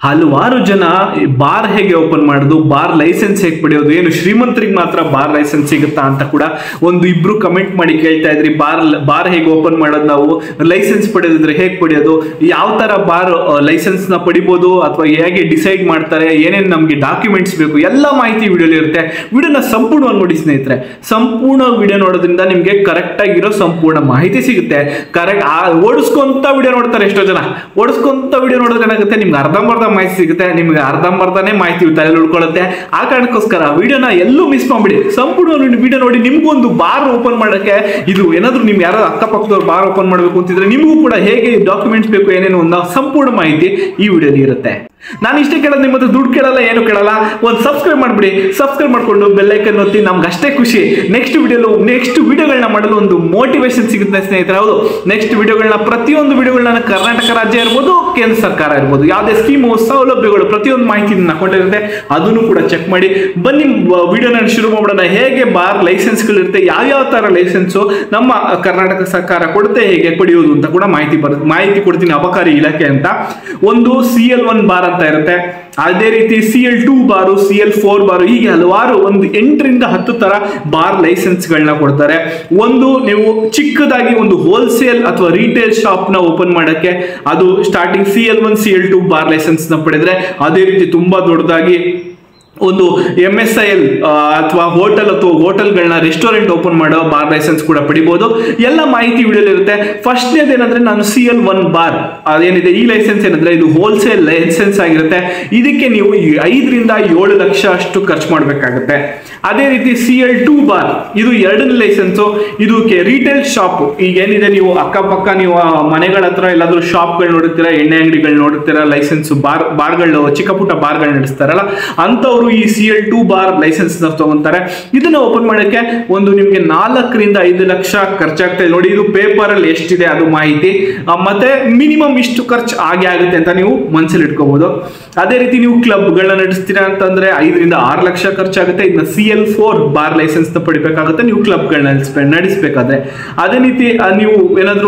ಹಲವಾರು ಜನ ಬಾರ್ ಹೇಗೆ ಓಪನ್ ಮಾಡೋದು ಬಾರ್ ಲೈಸೆನ್ಸ್ ಹೇಗೆ ಪಡೆಯೋದು ಏನು ಶ್ರೀಮಂತರಿಗೆ ಮಾತ್ರ ಬಾರ್ ಲೈಸೆನ್ಸ್ ಸಿಗುತ್ತಾ ಅಂತ ಕೂಡ ಒಂದು ಇಬ್ರು ಕಮೆಂಟ್ ಮಾಡಿ ಕೇಳ್ತಾ ಇದ್ರಿ ಬಾರ್ ಬಾರ್ ಹೇಗೆ ಓಪನ್ ಮಾಡೋದು ನಾವು ಲೈಸೆನ್ಸ್ ಪಡೆಯೋದಿದ್ರೆ ಹೇಗೆ ಪಡೆಯೋದು ಯಾವ ತರ ಬಾರ್ ಲೈಸೆನ್ಸ್ ನ ಪಡಿಬೋದು ಅಥವಾ ಹೇಗೆ ಡಿಸೈಡ್ ಮಾಡ್ತಾರೆ ಏನೇನು ನಮಗೆ ಡಾಕ್ಯುಮೆಂಟ್ಸ್ ಬೇಕು ಎಲ್ಲ ಮಾಹಿತಿ ವಿಡಿಯೋಲಿ ಇರುತ್ತೆ ವಿಡಿಯೋನ ಸಂಪೂರ್ಣವಾಗಿ ನೋಡಿ ಸ್ನೇಹಿತರೆ ಸಂಪೂರ್ಣ ವಿಡಿಯೋ ನೋಡೋದ್ರಿಂದ ನಿಮಗೆ ಕರೆಕ್ಟ್ ಆಗಿರೋ ಸಂಪೂರ್ಣ ಮಾಹಿತಿ ಸಿಗುತ್ತೆ ಕರೆಕ್ಟ್ ಓಡಿಸ್ಕೊಂತ ವಿಡಿಯೋ ನೋಡ್ತಾರೆ ಎಷ್ಟೋ ಜನ ಓಡಿಸ್ಕೊಂತ ವಿಡಿಯೋ ನೋಡಿದ್ರೆ ಏನಾಗುತ್ತೆ ನಿಮ್ಗೆ ಅರ್ಧಂಬರ್ಧ ಮಾಹಿತಿ ಸಿಗುತ್ತೆ ನಿಮ್ಗೆ ಅರ್ಧಂಬರ್ಧನೇ ಮಾಹಿತಿ ತಲೆಯಲ್ಲಿ ಉಳ್ಕೊಳ್ಳುತ್ತೆ ಆ ಕಾರಣಕ್ಕೋಸ್ಕರ ವಿಡಿಯೋನ ಎಲ್ಲೂ ಮಿಸ್ ಮಾಡ್ಬಿಡಿ ಸಂಪೂರ್ಣ ವಿಡಿಯೋ ನೋಡಿ ನಿಮ್ಗೂ ಒಂದು ಬಾರ್ ಓಪನ್ ಮಾಡೋಕ್ಕೆ ಇದು ಏನಾದ್ರು ನಿಮ್ ಯಾರೋ ಅಕ್ಕಪಕ್ಕದವ್ರು ಬಾರ್ ಓಪನ್ ಮಾಡಬೇಕು ಅಂತಿದ್ರೆ ನಿಮಗೂ ಕೂಡ ಹೇಗೆ ಡಾಕ್ಯುಮೆಂಟ್ಸ್ ಬೇಕು ಏನೇನು ಅನ್ನೋ ಸಂಪೂರ್ಣ ಮಾಹಿತಿ ಈ ವಿಡಿಯೋಲಿ ಇರುತ್ತೆ ನಾನು ಇಷ್ಟೇ ಕೇಳೋದು ನಿಮ್ಮ ಹತ್ರ ದುಡ್ಡು ಕೇಳಲ್ಲ ಏನು ಕೇಳಲ್ಲ ಒಂದು ಸಬ್ಸ್ಕ್ರೈಬ್ ಮಾಡ್ಬಿಡಿ ಸಬ್ಸ್ಕ್ರೈಬ್ ಮಾಡ್ಕೊಂಡು ಬೆಲ್ಲೈಕನ್ ಒತ್ತಿ ನಮ್ಗೆ ಅಷ್ಟೇ ಖುಷಿ ನೆಕ್ಸ್ಟ್ ವಿಡಿಯೋಲು ನೆಕ್ಸ್ಟ್ ವಿಡಿಯೋಗಳನ್ನ ಮಾಡಲು ಒಂದು ಮೋಟಿವೇಶನ್ ಸಿಗುತ್ತೆ ಸ್ನೇಹಿತರೆ ಹೌದು ನೆಕ್ಸ್ಟ್ ವಿಡಿಯೋಗಳನ್ನ ಪ್ರತಿಯೊಂದು ವಿಡಿಯೋಗಳನ್ನ ಕರ್ನಾಟಕ ರಾಜ್ಯ ಇರ್ಬೋದು ಕೇಂದ್ರ ಸರ್ಕಾರ ಇರ್ಬೋದು ಯಾವುದೇ ಸ್ಕೀಮು ಸೌಲಭ್ಯಗಳು ಪ್ರತಿಯೊಂದು ಮಾಹಿತಿ ನನ್ನ ಅಕೌಂಟಲ್ಲಿರುತ್ತೆ ಅದನ್ನು ಕೂಡ ಚೆಕ್ ಮಾಡಿ ಬನ್ನಿ ವಿಡಿಯೋನ ಶುರು ಮಾಡೋಣ ಹೇಗೆ ಬಾರ್ ಲೈಸೆನ್ಸ್ಗಳಿರುತ್ತೆ ಯಾವ್ಯಾವ ತರ ಲೈಸೆನ್ಸು ನಮ್ಮ ಕರ್ನಾಟಕ ಸರ್ಕಾರ ಕೊಡುತ್ತೆ ಹೇಗೆ ಪಡೆಯೋದು ಅಂತ ಕೂಡ ಮಾಹಿತಿ ಬರುತ್ತೆ ಮಾಹಿತಿ ಕೊಡ್ತೀನಿ ಅಬಕಾರಿ ಇಲಾಖೆ ಅಂತ ಒಂದು ಸಿ ಎಲ್ ಒನ್ ಬಾರ್ ಅಂತ ಇರುತ್ತೆ ಅದೇ ರೀತಿ C L two bar C L four bar ಹೀಗೆ ಹಲವಾರು ಒಂದು ಎಂಟರಿಂದ ಹತ್ತು ತರ ಬಾರ್ ಲೈಸೆನ್ಸ್ಗಳನ್ನ ಕೊಡ್ತಾರೆ ಒಂದು ನೀವು ಚಿಕ್ಕದಾಗಿ ಒಂದು ಹೋಲ್ಸೇಲ್ ಅಥವಾ ರಿಟೇಲ್ ಶಾಪ್ ನ ಓಪನ್ ಮಾಡಕ್ಕೆ ಅದು starting C L one C L two bar license ನ ಪಡೆದ್ರೆ ಅದೇ ರೀತಿ ತುಂಬಾ ದೊಡ್ಡದಾಗಿ ಒಂದು ಎಂ ಎಸ್ ಐ ಎಲ್ ಅಥವಾ ಹೋಟೆಲ್ ಅಥವಾ ಹೋಟೆಲ್ಗಳನ್ನ ರೆಸ್ಟೋರೆಂಟ್ ಓಪನ್ ಮಾಡೋ ಬಾರ್ ಲೈಸೆನ್ಸ್ ಕೂಡ ಪಡಿಬಹುದು ಎಲ್ಲ ಮಾಹಿತಿ ವಿಡಿಯೋಲಿ ಇರುತ್ತೆ ಫಸ್ಟ್ನೇದು ಏನಂದ್ರೆ ನಾನು ಸಿ ಎಲ್ ಒನ್ ಬಾರ್ ಅದೇನಿದೆ ಈ ಲೈಸೆನ್ಸ್ ಏನಂದ್ರೆ ಇದು ಹೋಲ್ಸೇಲ್ ಲೈಸೆನ್ಸ್ ಆಗಿರುತ್ತೆ ಇದಕ್ಕೆ ನೀವು ಈ ಐದರಿಂದ ಏಳು ಲಕ್ಷ ಅಷ್ಟು ಖರ್ಚು ಮಾಡಬೇಕಾಗುತ್ತೆ ಅದೇ ರೀತಿ ಸಿ ಎಲ್ ಟೂ ಬಾರ್ ಇದು ಎರಡನೇ ಲೈಸೆನ್ಸು ಇದು ರಿಟೇಲ್ ಶಾಪ್ ಈಗ ಏನಿದೆ ನೀವು ಅಕ್ಕಪಕ್ಕ ನೀವು ಆ, ಮನೆಗಳ ಹತ್ರ ಎಲ್ಲಾದ್ರೂ ಶಾಪ್ಗಳು ನೋಡುತ್ತೀರಾ ಎಣ್ಣೆ ಅಂಗಡಿಗಳು ನೋಡುತ್ತೀರಾ ಲೈಸೆನ್ಸ್ ಬಾರ್ ಬಾರ್ಗಳು ಚಿಕ್ಕ ಪುಟ್ಟ ಬಾರ್ಗಳು ನಡೆಸ್ತಾರಲ್ಲ ಅಂತವ್ರು ಈ C L two bar license ತಗೊಂತಾರೆ ಇದನ್ನ ಓಪನ್ ಮಾಡೋಕ್ಕೆ ಒಂದು ನಿಮಗೆ ನಾಲ್ಕರಿಂದ ಐದು ಲಕ್ಷ ಖರ್ಚಾಗ್ತದೆ ನೋಡಿ ಇದು ಪೇಪರ್ ಅಲ್ಲಿ ಎಷ್ಟಿದೆ ಅದು ಮಾಹಿತಿ ಆ, ಮತ್ತೆ ಮಿನಿಮಮ್ ಇಷ್ಟು ಖರ್ಚು ಹಾಗೆ ಆಗುತ್ತೆ ಅಂತ ನೀವು ಮನಸ್ಸಲ್ಲಿ ಇಟ್ಕೋಬಹುದು ಅದೇ ರೀತಿ ನೀವು ಕ್ಲಬ್ಗಳನ್ನ ನಡೆಸ್ತೀರಾ ಅಂತಂದ್ರೆ ಐದರಿಂದ ಆರು ಲಕ್ಷ ಖರ್ಚಾಗುತ್ತೆ ಇದನ್ನ C L four bar license ನ ಪಡಿಬೇಕಾಗುತ್ತೆ ನೀವು ಕ್ಲಬ್ಗಳನ್ನ ನಡೆಸಬೇಕಾದ್ರೆ ಅದೇ ರೀತಿ ಆ, ನೀವು ಏನಾದ್ರು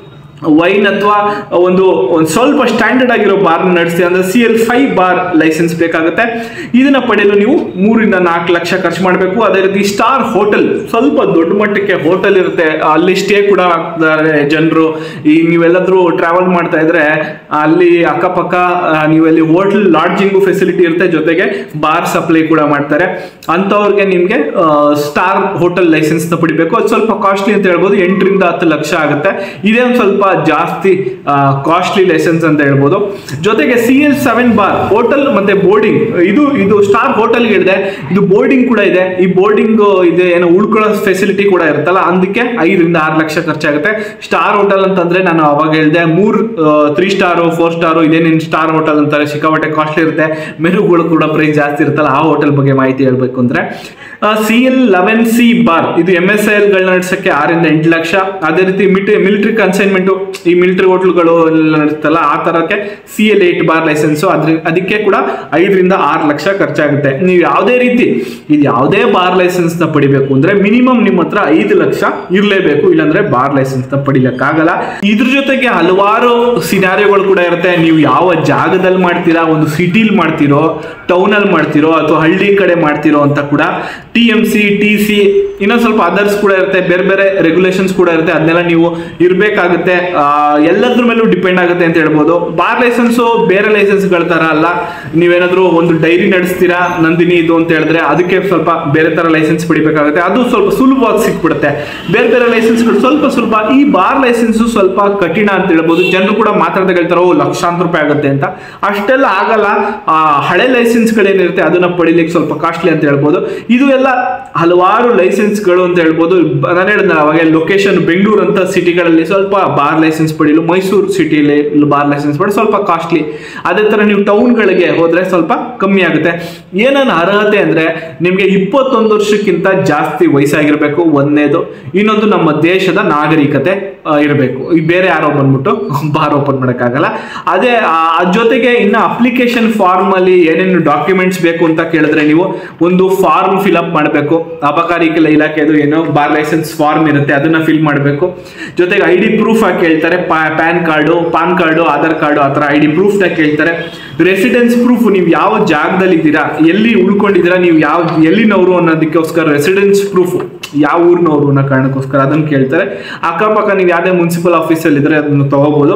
ವೈನ್ ಅಥವಾ ಒಂದು ಒಂದು ಸ್ವಲ್ಪ ಸ್ಟ್ಯಾಂಡರ್ಡ್ ಆಗಿರೋ ಬಾರ್ ನಡೆಸ್ತೀವಿ ಅಂದ್ರೆ C L five bar license ಬೇಕಾಗುತ್ತೆ ಇದನ್ನ ಪಡೆಯಲು ನೀವು ಮೂರಿಂದ ನಾಲ್ಕು ಲಕ್ಷ ಖರ್ಚು ಮಾಡಬೇಕು ಅದೇ ರೀತಿ ಸ್ಟಾರ್ ಹೋಟೆಲ್ ಸ್ವಲ್ಪ ದೊಡ್ಡ ಮಟ್ಟಕ್ಕೆ ಹೋಟೆಲ್ ಇರುತ್ತೆ ಅಲ್ಲಿ ಸ್ಟೇ ಕೂಡ ಆಗ್ತಾರೆ ಜನರು ಈ ನೀವೆಲ್ಲಾದ್ರೂ ಟ್ರಾವೆಲ್ ಮಾಡ್ತಾ ಇದ್ರೆ ಅಲ್ಲಿ ಅಕ್ಕಪಕ್ಕ ಆ, ನೀವು ಅಲ್ಲಿ ಹೋಟೆಲ್ ಲಾಡ್ಜಿಂಗು ಫೆಸಿಲಿಟಿ ಇರುತ್ತೆ ಜೊತೆಗೆ ಬಾರ್ ಸಪ್ಲೈ ಕೂಡ ಮಾಡ್ತಾರೆ ಅಂಥವ್ರಿಗೆ ನಿಮಗೆ ಸ್ಟಾರ್ ಹೋಟೆಲ್ ಲೈಸೆನ್ಸ್ ನ ಪಡಿಬೇಕು ಅದು ಸ್ವಲ್ಪ ಕಾಸ್ಟ್ಲಿ ಅಂತ ಹೇಳ್ಬೋದು ಎಂಟರಿಂದ ಹತ್ತು ಲಕ್ಷ ಆಗುತ್ತೆ ಇದೇ ಒಂದು ಸ್ವಲ್ಪ ಜಾಸ್ತಿ ಕಾಸ್ಟ್ಲಿ ಲೈಸೆನ್ಸ್ ಅಂತ ಹೇಳ್ಬೋದು ಜೊತೆಗೆ C L seven bar hotel ಮತ್ತೆ ಬೋರ್ಡಿಂಗ್ ಇದು ಇದು ಸ್ಟಾರ್ ಹೋಟೆಲ್ ಇದೆ ಇದು ಬೋರ್ಡಿಂಗ್ ಕೂಡ ಇದೆ ಈ ಬೋರ್ಡಿಂಗ್ ಇದೆ ಏನೋ ಉಳ್ಕೊಳ್ಳೋ ಫೆಸಿಲಿಟಿ ಕೂಡ ಇರುತ್ತಲ್ಲ ಅದಕ್ಕೆ ಐದರಿಂದ ಆರು ಲಕ್ಷ ಖರ್ಚಾಗುತ್ತೆ ಸ್ಟಾರ್ ಹೋಟೆಲ್ ಅಂತಂದ್ರೆ ನಾನು ಅವಾಗ ಹೇಳಿದೆ ಮೂರ್ ತ್ರೀ ಸ್ಟಾರು ಫೋರ್ ಸ್ಟಾರು ಇದೇನೇನು ಸ್ಟಾರ್ ಹೋಟೆಲ್ ಅಂತಾರೆ ಸಿಕ್ಕಾಪಟ್ಟೆ ಕಾಸ್ಟ್ಲಿ ಇರುತ್ತೆ ಮೆನುಗಳು ಕೂಡ ಪ್ರೈಸ್ ಜಾಸ್ತಿ ಇರುತ್ತಲ್ಲ ಆ ಹೋಟೆಲ್ ಬಗ್ಗೆ ಮಾಹಿತಿ ಹೇಳ್ಬೇಕು ಅಂದ್ರೆ C L eleven C bar ಇದು ಎಂ ಎಸ್ ಐ ಎಲ್ಗಳನ್ನ ನಡೆಸಕ್ಕೆ ಆರಿಂದ ಎಂಟು ಲಕ್ಷ ಅದೇ ರೀತಿ ಮಿಲಿಟರಿ ಕನ್ಸೈನ್ಮೆಂಟು ಈ ಮಿಲಿಟರಿ ಹೋಟ್ಲ್ಗಳು ಎಲ್ಲ ನಡೆಸ್ತಲ್ಲ ಆ ತರಕ್ಕೆ C L eight bar license ಅದ್ರ ಅದಕ್ಕೆ ಕೂಡ ಐದರಿಂದ ಆರು ಲಕ್ಷ ಖರ್ಚಾಗುತ್ತೆ ನೀವು ಯಾವುದೇ ರೀತಿ ಇದು ಯಾವುದೇ ಬಾರ್ ಲೈಸೆನ್ಸ್ ನ ಪಡಿಬೇಕು ಅಂದ್ರೆ ಮಿನಿಮಮ್ ನಿಮ್ಮ ಹತ್ರ ಐದು ಲಕ್ಷ ಇರಲೇಬೇಕು ಇಲ್ಲಾಂದ್ರೆ ಬಾರ್ ಲೈಸೆನ್ಸ್ ನ ಪಡಿಲಿಕ್ಕಾಗಲ್ಲ ಇದ್ರ ಜೊತೆಗೆ ಹಲವಾರು ಸಿನಾರಿಯೋಗಳು ಕೂಡ ಇರುತ್ತೆ ನೀವು ಯಾವ ಜಾಗದಲ್ಲಿ ಮಾಡ್ತೀರಾ ಒಂದು ಸಿಟಿಲ್ ಮಾಡ್ತಿರೋ ಟೌನ್ ಅಲ್ಲಿ ಮಾಡ್ತಿರೋ ಅಥವಾ ಹಳ್ಳಿ ಕಡೆ ಮಾಡ್ತಿರೋ ಅಂತ ಕೂಡ T M C T C ಇನ್ನೊಂದು ಸ್ವಲ್ಪ ಅದರ್ಸ್ ಕೂಡ ಇರುತ್ತೆ ಬೇರೆ ಬೇರೆ ರೆಗ್ಯುಲೇಷನ್ಸ್ ಕೂಡ ಇರುತ್ತೆ ಅದನ್ನೆಲ್ಲ ನೀವು ಇರಬೇಕಾಗುತ್ತೆ ಎಲ್ಲದ್ರ ಮೇಲೂ ಡಿಪೆಂಡ್ ಆಗುತ್ತೆ ಅಂತ ಹೇಳ್ಬೋದು ಬಾರ್ ಲೈಸೆನ್ಸು ಬೇರೆ ಲೈಸೆನ್ಸ್ಗಳ ತರ ಅಲ್ಲ ನೀವೇನಾದ್ರೂ ಒಂದು ಡೈರಿ ನಡೆಸ್ತೀರಾ ನಂದಿನಿ ಇದು ಅಂತ ಹೇಳಿದ್ರೆ ಅದಕ್ಕೆ ಸ್ವಲ್ಪ ಬೇರೆ ತರ ಲೈಸೆನ್ಸ್ ಪಡಿಬೇಕಾಗುತ್ತೆ ಅದು ಸ್ವಲ್ಪ ಸುಲಭವಾಗಿ ಸಿಕ್ಬಿಡುತ್ತೆ ಬೇರೆ ಬೇರೆ ಲೈಸೆನ್ಸ್ಗಳು ಸ್ವಲ್ಪ ಸ್ವಲ್ಪ ಈ ಬಾರ್ ಲೈಸೆನ್ಸು ಸ್ವಲ್ಪ ಕಠಿಣ ಅಂತ ಹೇಳ್ಬೋದು ಜನರು ಕೂಡ ಮಾತಾಡ್ತಾ ಹೇಳ್ತಾರೆ ಓ ಲಕ್ಷಾಂತರ ರೂಪಾಯಿ ಆಗುತ್ತೆ ಅಂತ ಅಷ್ಟೆಲ್ಲ ಆಗಲ್ಲ ಆ ಹಳೆ ಲೈಸೆನ್ಸ್ಗಳೇನಿರುತ್ತೆ ಅದನ್ನ ಪಡಿಲಿಕ್ಕೆ ಸ್ವಲ್ಪ ಕಾಸ್ಟ್ಲಿ ಅಂತ ಹೇಳ್ಬೋದು ಇದು ಎಲ್ಲ ಹಲವಾರು ಲೈಸೆನ್ಸ್ಗಳು ಅಂತ ಹೇಳ್ಬೋದು ಬ- ನಾನು ಹೇಳಿದ್ನಲ್ಲ ಅವಾಗ ಲೊಕೇಶನ್ ಬೆಂಗಳೂರು ಅಂತ ಸಿಟಿಗಳಲ್ಲಿ ಸ್ವಲ್ಪ ಬಾರ್ ಲೈಸೆನ್ಸ್ ಪಡೆಯಲು ಮೈಸೂರು ಸಿಟಿಯಲ್ಲಿ ಬಾರ್ ಲೈಸೆನ್ಸ್ ಪಡೆದು ಸ್ವಲ್ಪ ಕಾಸ್ಟ್ಲಿ ಅದೇ ತರ ನೀವು ಟೌನ್ಗಳಿಗೆ ಹೋದ್ರೆ ಸ್ವಲ್ಪ ಕಮ್ಮಿ ಆಗುತ್ತೆ ಏನನ್ನ ಅರ್ಹತೆ ಅಂದ್ರೆ ನಿಮಗೆ ಇಪ್ಪತ್ತೊಂದು ವರ್ಷಕ್ಕಿಂತ ಜಾಸ್ತಿ ವಯಸ್ಸಾಗಿರ್ಬೇಕು ಒಂದನೇದು ಇನ್ನೊಂದು ನಮ್ಮ ದೇಶದ ನಾಗರಿಕತೆ ಇರಬೇಕು ಈ ಬೇರೆ ಯಾರೋ ಬಂದ್ಬಿಟ್ಟು ಬಾರ್ ಓಪನ್ ಮಾಡೋಕ್ಕಾಗಲ್ಲ ಅದೇ ಆ, ಅದ್ ಜೊತೆಗೆ ಇನ್ನು ಅಪ್ಲಿಕೇಶನ್ ಫಾರ್ಮ್ ಅಲ್ಲಿ ಏನೇನು ಡಾಕ್ಯುಮೆಂಟ್ಸ್ ಬೇಕು ಅಂತ ಕೇಳಿದ್ರೆ ನೀವು ಒಂದು ಫಾರ್ಮ್ ಫಿಲ್ ಅಪ್ ಮಾಡಬೇಕು ಅಬಕಾರಿ ಕೆಲ ಇಲಾಖೆದು ಏನೋ ಬಾರ್ ಲೈಸೆನ್ಸ್ ಫಾರ್ಮ್ ಇರುತ್ತೆ ಅದನ್ನ ಫಿಲ್ ಮಾಡಬೇಕು ಜೊತೆಗೆ ಐ ಡಿ ಪ್ರೂಫ್ ಆಗಿ ಕೇಳ್ತಾರೆ PAN card PAN card Aadhaar card ಆ ಥರ ಐ ಡಿ ಪ್ರೂಫ್ನ ಕೇಳ್ತಾರೆ ರೆಸಿಡೆನ್ಸ್ ಪ್ರೂಫ್ ನೀವು ಯಾವ ಜಾಗದಲ್ಲಿ ಇದ್ದೀರಾ ಎಲ್ಲಿ ಉಳ್ಕೊಂಡಿದ್ದೀರಾ ನೀವು ಯಾವ ಎಲ್ಲಿನವರು ಅನ್ನೋದಕ್ಕೋಸ್ಕರ ರೆಸಿಡೆನ್ಸ್ ಪ್ರೂಫ್ ಯಾವ ಊರಿನವರು ಅನ್ನೋ ಕಾರಣಕ್ಕೋಸ್ಕರ ಅದನ್ನು ಕೇಳ್ತಾರೆ ಅಕ್ಕಪಕ್ಕ ನೀವು ಯಾವುದೇ ಮುನ್ಸಿಪಲ್ ಆಫೀಸಲ್ಲಿ ಇದ್ರೆ ಅದನ್ನು ತಗೋಬಹುದು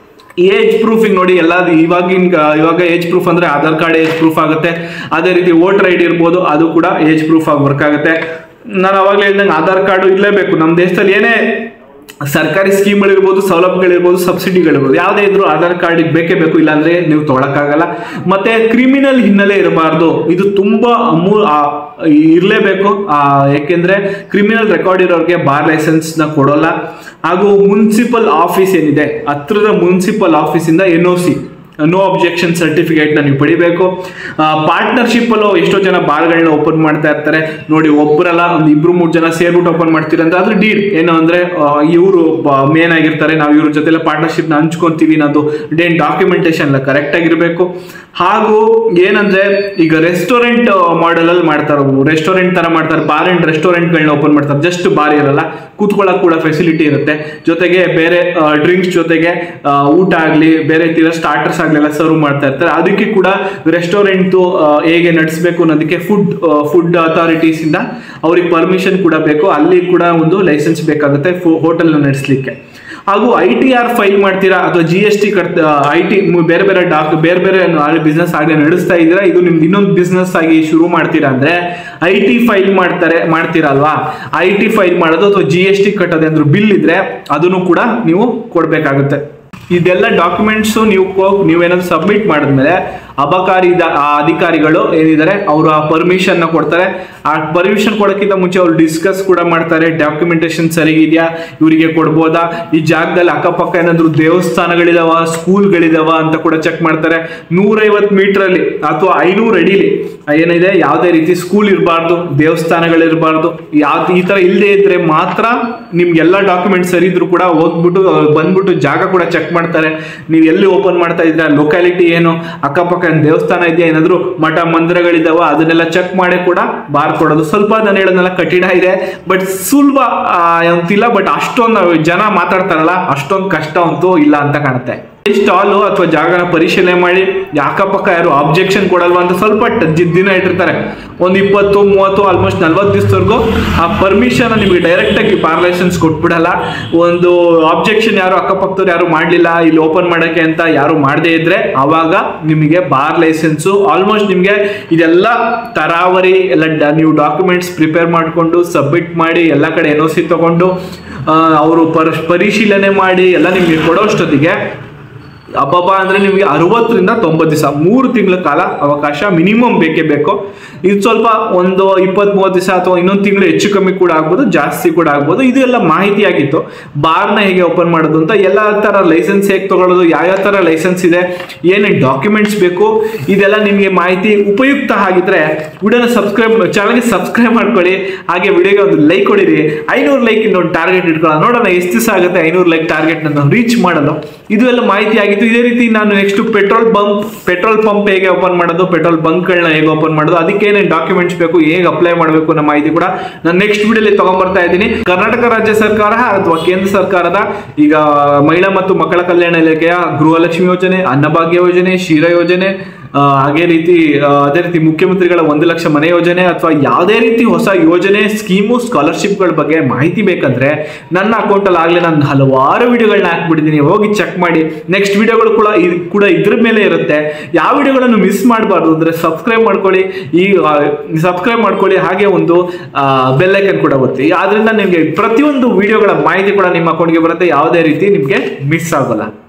ಏಜ್ ಪ್ರೂಫಿಂಗ್ ನೋಡಿ ಎಲ್ಲ ಇವಾಗಿನ ಇವಾಗ ಏಜ್ ಪ್ರೂಫ್ ಅಂದ್ರೆ ಆಧಾರ್ ಕಾರ್ಡ್ ಏಜ್ ಪ್ರೂಫ್ ಆಗುತ್ತೆ ಅದೇ ರೀತಿ ವೋಟರ್ ಐ ಡಿ ಇರ್ಬೋದು ಅದು ಕೂಡ ಏಜ್ ಪ್ರೂಫ್ ಆಗಿ ವರ್ಕ್ ಆಗುತ್ತೆ ನಾನು ಅವಾಗಲೇ ಹೇಳ್ದಂಗೆ ಆಧಾರ್ ಕಾರ್ಡು ಇರಲೇಬೇಕು ನಮ್ಮ ದೇಶದಲ್ಲಿ ಏನೇ ಸರ್ಕಾರಿ ಸ್ಕೀಮ್ಗಳಿರ್ಬೋದು ಸೌಲಭ್ಯಗಳಿರ್ಬೋದು ಸಬ್ಸಿಡಿಗಳಿರ್ಬೋದು ಯಾವುದೇ ಇದ್ರೂ ಆಧಾರ್ ಕಾರ್ಡ್ ಬೇಕೇ ಬೇಕು ಇಲ್ಲಾಂದ್ರೆ ನೀವು ತೊಗೊಳಕ್ಕಾಗಲ್ಲ ಮತ್ತೆ ಕ್ರಿಮಿನಲ್ ಹಿನ್ನೆಲೆ ಇರಬಾರ್ದು ಇದು ತುಂಬಾ ಅಮೂ ಆ, ಇರ್ಲೇಬೇಕು ಆ, ಯಾಕೆಂದ್ರೆ ಕ್ರಿಮಿನಲ್ ರೆಕಾರ್ಡ್ ಇರೋರಿಗೆ ಬಾರ್ ಲೈಸೆನ್ಸ್ ನ ಕೊಡೋಲ್ಲ ಹಾಗೂ ಮುನ್ಸಿಪಲ್ ಆಫೀಸ್ ಏನಿದೆ ಹತ್ರದ ಮುನ್ಸಿಪಲ್ ಆಫೀಸಿಂದ N O C no objection ಸರ್ಟಿಫಿಕೇಟ್ನ ನೀವು ಪಡಿಬೇಕು ಪಾರ್ಟ್ನರ್ಶಿಪ್ ಅಲ್ಲೂ ಎಷ್ಟೋ ಜನ ಬಾರ್ಗಳನ್ನ ಓಪನ್ ಮಾಡ್ತಾ ಇರ್ತಾರೆ ನೋಡಿ ಒಬ್ಬರಲ್ಲ ಒಂದು ಇಬ್ರು ಮೂರು ಜನ ಸೇರ್ಬಿಟ್ಟು ಓಪನ್ ಮಾಡ್ತೀರಿ ಅಂತ ಅದ್ರ ಡೀಲ್ ಏನು ಅಂದ್ರೆ ಇವರು ಮೇನ್ ಆಗಿರ್ತಾರೆ ನಾವು ಇವ್ರ ಜೊತೆ ಪಾರ್ಟ್ನರ್ಶಿಪ್ ನ ಹಂಚ್ಕೊಂತೀವಿ ಅನ್ನೋದು ಡೇನ್ ಡಾಕ್ಯುಮೆಂಟೇಶನ್ ಎಲ್ಲ ಕರೆಕ್ಟ್ ಆಗಿರ್ಬೇಕು ಹಾಗೂ ಏನಂದ್ರೆ ಈಗ ರೆಸ್ಟೋರೆಂಟ್ ಮಾಡೆಲ್ ಅಲ್ಲಿ ಮಾಡ್ತಾರೆ ರೆಸ್ಟೋರೆಂಟ್ ತರ ಮಾಡ್ತಾರೆ ಬಾರ್ ಅಂಡ್ ರೆಸ್ಟೋರೆಂಟ್ಗಳನ್ನ ಓಪನ್ ಮಾಡ್ತಾರೆ ಜಸ್ಟ್ ಬಾರ್ ಇರಲ್ಲ ಕೂತ್ಕೊಳ್ಳೋಕೆ ಕೂಡ ಫೆಸಿಲಿಟಿ ಇರುತ್ತೆ ಜೊತೆಗೆ ಬೇರೆ ಡ್ರಿಂಕ್ಸ್ ಜೊತೆಗೆ ಆ, ಊಟ ಆಗ್ಲಿ ಬೇರೆ ತೀರ ಸ್ಟಾರ್ಟರ್ಸ್ ಆಗ್ಲಿ ಎಲ್ಲ ಸರ್ವ್ ಮಾಡ್ತಾ ಇರ್ತಾರೆ ಅದಕ್ಕೆ ಕೂಡ ರೆಸ್ಟೋರೆಂಟ್ ಹೇಗೆ ನಡೆಸಬೇಕು ಅನ್ನೋದಕ್ಕೆ ಫುಡ್ ಫುಡ್ ಅಥಾರಿಟೀಸ್ ಇಂದ ಅವ್ರಿಗೆ ಪರ್ಮಿಷನ್ ಕೂಡ ಬೇಕು ಅಲ್ಲಿ ಕೂಡ ಒಂದು ಲೈಸೆನ್ಸ್ ಬೇಕಾಗುತ್ತೆ ಹೋಟೆಲ್ ನಡೆಸಲಿಕ್ಕೆ ಹಾಗೂ ಐ ಟಿ ಆರ್ ಫೈಲ್ ಮಾಡ್ತೀರಾ ಅಥವಾ G S T cut I T ಬೇರೆ ಬೇರೆ ಡಾಕ್ ಬೇರೆ ಬೇರೆ ಬಿಸ್ನೆಸ್ ಆಗಲಿ ನಡೆಸ್ತಾ ಇದ್ದೀರಾ ಇದು ನಿಮ್ದು ಇನ್ನೊಂದು ಬಿಸ್ನೆಸ್ ಆಗಿ ಶುರು ಮಾಡ್ತೀರಾ ಅಂದ್ರೆ ಐ ಟಿ ಫೈಲ್ ಮಾಡ್ತಾರೆ ಮಾಡ್ತೀರಾ ಅಲ್ವಾ ಐ ಟಿ ಫೈಲ್ ಮಾಡೋದು ಅಥವಾ ಜಿ ಎಸ್ ಟಿ ಕಟ್ಟೋದು ಅಂದ್ರೆ ಬಿಲ್ ಇದ್ರೆ ಅದನ್ನು ಕೂಡ ನೀವು ಕೊಡ್ಬೇಕಾಗುತ್ತೆ ಇದೆಲ್ಲ ಡಾಕ್ಯುಮೆಂಟ್ಸ್ ನೀವು ಕೋ- ನೀವೇನಾದ್ರು ಸಬ್ಮಿಟ್ ಮಾಡಿದ್ಮೇಲೆ ಅಬಕಾರಿ ದ- ಆ ಅಧಿಕಾರಿಗಳು ಏನಿದ್ದಾರೆ ಅವರು ಆ ಪರ್ಮಿಷನ್ ನ ಕೊಡ್ತಾರೆ ಆ ಪರ್ಮಿಷನ್ ಕೊಡೋಕ್ಕಿಂತ ಮುಂಚೆ ಅವ್ರು ಡಿಸ್ಕಸ್ ಕೂಡ ಮಾಡ್ತಾರೆ ಡಾಕ್ಯುಮೆಂಟೇಶನ್ ಸರಿಗಿದೆಯಾ ಇವರಿಗೆ ಕೊಡ್ಬೋದಾ ಈ ಜಾಗದಲ್ಲಿ ಅಕ್ಕಪಕ್ಕ ಏನಾದ್ರು ದೇವಸ್ಥಾನಗಳಿದಾವ ಸ್ಕೂಲ್ಗಳಿದಾವ ಅಂತ ಕೂಡ ಚೆಕ್ ಮಾಡ್ತಾರೆ ನೂರೈವತ್ತು ಮೀಟರ್ ಅಲ್ಲಿ ಅಥವಾ ಐನೂರು ಅಡಿಲಿ ಏನಿದೆ ಯಾವುದೇ ರೀತಿ ಸ್ಕೂಲ್ ಇರಬಾರ್ದು ದೇವಸ್ಥಾನಗಳಿರಬಾರ್ದು ಯಾವ ಈ ತರ ಇಲ್ಲದೆ ಇದ್ರೆ ಮಾತ್ರ ನಿಮ್ಗೆಲ್ಲ ಡಾಕ್ಯುಮೆಂಟ್ ಸರಿ ಇದ್ರು ಕೂಡ ಹೋಗ್ಬಿಟ್ಟು ಅವ್ರು ಬಂದ್ಬಿಟ್ಟು ಜಾಗ ಕೂಡ ಚೆಕ್ ಮಾಡ್ತಾರೆ ನೀವು ಎಲ್ಲಿ ಓಪನ್ ಮಾಡ್ತಾ ಇದ್ರ ಲೊಕ್ಯಾಲಿಟಿ ಏನು ಅಕ್ಕಪಕ್ಕ ಏನ್ ದೇವಸ್ಥಾನ ಇದೆಯಾ ಏನಾದ್ರು ಮಠ ಮಂದಿರಗಳಿದಾವ ಅದನ್ನೆಲ್ಲ ಚೆಕ್ ಮಾಡಿ ಕೂಡ ಬಾರ್ ಕೊಡೋದು ಸ್ವಲ್ಪ ನಾನು ಹೇಳೋದನ್ನೆಲ್ಲ ಕಠಿಣ ಇದೆ ಬಟ್ ಸುಲಭ ಆ, ಅಂತಿಲ್ಲ ಬಟ್ ಅಷ್ಟೊಂದು ಜನ ಮಾತಾಡ್ತಾರಲ್ಲ ಅಷ್ಟೊಂದು ಕಷ್ಟ ಅಂತೂ ಇಲ್ಲ ಅಂತ ಕಾಣುತ್ತೆ ಸ್ಟಾಲು ಅಥವಾ ಜಾಗನ ಪರಿಶೀಲನೆ ಮಾಡಿ ಅಕ್ಕಪಕ್ಕ ಯಾರು ಆಬ್ಜೆಕ್ಷನ್ ಕೊಡಲ್ವಾ ಅಂತ ಸ್ವಲ್ಪ ಟ- ಜಿ- ದಿನ ಇಟ್ಟಿರ್ತಾರೆ ಒಂದು ಇಪ್ಪತ್ತು ಮೂವತ್ತು ಆಲ್ಮೋಸ್ಟ್ ನಲ್ವತ್ತು ದಿವಸದವರೆಗೂ ಆ ಪರ್ಮಿಷನ್ ನಿಮಗೆ ಡೈರೆಕ್ಟ್ ಆಗಿ ಬಾರ್ ಲೈಸೆನ್ಸ್ ಕೊಟ್ಬಿಡಲ್ಲ ಒಂದು ಆಬ್ಜೆಕ್ಷನ್ ಯಾರು ಅಕ್ಕಪಕ್ಕದವ್ರು ಯಾರು ಮಾಡಲಿಲ್ಲ ಇಲ್ಲಿ ಓಪನ್ ಮಾಡಕ್ಕೆ ಅಂತ ಯಾರು ಮಾಡದೇ ಇದ್ರೆ ಅವಾಗ ನಿಮಗೆ ಬಾರ್ ಲೈಸೆನ್ಸು ಆಲ್ಮೋಸ್ಟ್ ನಿಮಗೆ ಇದೆಲ್ಲ ತರಾವರಿ ಎಲ್ಲ ಡ- ನೀವು ಡಾಕ್ಯುಮೆಂಟ್ಸ್ ಪ್ರಿಪೇರ್ ಮಾಡಿಕೊಂಡು ಸಬ್ಮಿಟ್ ಮಾಡಿ ಎಲ್ಲ ಕಡೆ ಎನ್ ಒ ಸಿ ತಗೊಂಡು ಅವರು ಪರ್ ಪರಿಶೀಲನೆ ಮಾಡಿ ಎಲ್ಲ ನಿಮಗೆ ಕೊಡೋಷ್ಟೊತ್ತಿಗೆ ಅಬ್ಬಬ್ಬ ಅಂದ್ರೆ ನಿಮಗೆ ಅರವತ್ತರಿಂದ ತೊಂಬತ್ತು ದಿವಸ ಮೂರು ತಿಂಗಳ ಕಾಲ ಅವಕಾಶ ಮಿನಿಮಮ್ ಬೇಕೇ ಬೇಕು ಇದು ಸ್ವಲ್ಪ ಒಂದು ಇಪ್ಪತ್ತ್ ಮೂವತ್ತು ದಿವಸ ಅಥವಾ ಇನ್ನೊಂದು ತಿಂಗಳು ಹೆಚ್ಚು ಕಮ್ಮಿ ಕೂಡ ಆಗ್ಬೋದು ಜಾಸ್ತಿ ಕೂಡ ಆಗ್ಬೋದು ಇದು ಎಲ್ಲ ಮಾಹಿತಿ ಆಗಿತ್ತು ಬಾರ್ನ ಹೇಗೆ ಓಪನ್ ಮಾಡೋದು ಅಂತ ಎಲ್ಲ ತರ ಲೈಸೆನ್ಸ್ ಹೇಗೆ ತಗೊಳ್ಳೋದು ಯಾವ್ಯಾವ ತರ ಲೈಸೆನ್ಸ್ ಇದೆ ಏನೇನು ಡಾಕ್ಯುಮೆಂಟ್ಸ್ ಬೇಕು ಇದೆಲ್ಲ ನಿಮಗೆ ಮಾಹಿತಿ ಉಪಯುಕ್ತ ಆಗಿದ್ರೆ ವಿಡಿಯೋನ ಸಬ್ಸ್ಕ್ರೈಬ್ ಚಾನಲ್ಗೆ ಸಬ್ಸ್ಕ್ರೈಬ್ ಮಾಡ್ಕೊಳ್ಳಿ ಹಾಗೆ ವಿಡಿಯೋಗೆ ಒಂದು ಲೈಕ್ ಕೊಡಿರಿ ಐನೂರು ಲೈಕ್ ಒಂದು ಟಾರ್ಗೆಟ್ ಇಟ್ಕೊಳ್ಳೋಣ ನೋಡೋಣ ಎಷ್ಟು ದಿವಸ ಆಗುತ್ತೆ ಐನೂರು ಲೈಕ್ ಟಾರ್ಗೆಟ್ ನಾವು ರೀಚ್ ಮಾಡಲು ಇದು ಎಲ್ಲ ಮಾಹಿತಿ ಆಗಿತ್ತು ಇದೇ ರೀತಿ ನಾನು next petrol bunk petrol pump ಹೇಗೆ ಓಪನ್ ಮಾಡೋದು ಪೆಟ್ರೋಲ್ ಬಂಕ್ಗಳನ್ನ ಹೇಗೆ ಓಪನ್ ಮಾಡೋದು ಅದಕ್ಕೆ ಏನೇನು ಡಾಕ್ಯುಮೆಂಟ್ಸ್ ಬೇಕು ಹೇಗೆ ಅಪ್ಲೈ ಮಾಡಬೇಕು ಅನ್ನೋ ಮಾಹಿತಿ ಕೂಡ ನಾನು ನೆಕ್ಸ್ಟ್ ವಿಡಿಯೋಲಿ ತಗೊಂಡ್ಬರ್ತಾ ಇದ್ದೀನಿ ಕರ್ನಾಟಕ ರಾಜ್ಯ ಸರ್ಕಾರ ಅಥವಾ ಕೇಂದ್ರ ಸರ್ಕಾರದ ಈಗ ಮಹಿಳಾ ಮತ್ತು ಮಕ್ಕಳ ಕಲ್ಯಾಣ ಇಲಾಖೆಯ ಗೃಹಲಕ್ಷ್ಮಿ ಯೋಜನೆ ಅನ್ನಭಾಗ್ಯ ಯೋಜನೆ ಕ್ಷೀರ ಯೋಜನೆ ಆ, ಹಾಗೆ ರೀತಿ ಆ, ಅದೇ ರೀತಿ ಮುಖ್ಯಮಂತ್ರಿಗಳ ಒಂದು ಲಕ್ಷ ಮನೆ ಯೋಜನೆ ಅಥವಾ ಯಾವುದೇ ರೀತಿ ಹೊಸ ಯೋಜನೆ ಸ್ಕೀಮು ಸ್ಕಾಲರ್ಶಿಪ್ಗಳ ಬಗ್ಗೆ ಮಾಹಿತಿ ಬೇಕಂದ್ರೆ ನನ್ನ ಅಕೌಂಟಲ್ಲಿ ಆಗಲೇ ನಾನು ಹಲವಾರು ವಿಡಿಯೋಗಳನ್ನ ಹಾಕ್ಬಿಟ್ಟಿದ್ದೀನಿ ಹೋಗಿ ಚೆಕ್ ಮಾಡಿ ನೆಕ್ಸ್ಟ್ ವಿಡಿಯೋಗಳು ಕೂಡ ಇದ್- ಕೂಡ ಇದ್ರ ಮೇಲೆ ಇರುತ್ತೆ ಯಾವ ವಿಡಿಯೋಗಳನ್ನು ಮಿಸ್ ಮಾಡಬಾರ್ದು ಅಂದ್ರೆ ಸಬ್ಸ್ಕ್ರೈಬ್ ಮಾಡ್ಕೊಳ್ಳಿ ಈ ಸಬ್ಸ್ಕ್ರೈಬ್ ಮಾಡ್ಕೊಳ್ಳಿ ಹಾಗೆ ಒಂದು ಬೆಲ್ ಐಕನ್ ಕೂಡ ಒತ್ತಿ ಆದ್ರಿಂದ ನಿಮಗೆ ಪ್ರತಿಯೊಂದು ವಿಡಿಯೋಗಳ ಮಾಹಿತಿ ಕೂಡ ನಿಮ್ಮ ಅಕೌಂಟ್ಗೆ ಬರುತ್ತೆ ಯಾವುದೇ ರೀತಿ ನಿಮಗೆ ಮಿಸ್ ಆಗೋಲ್ಲ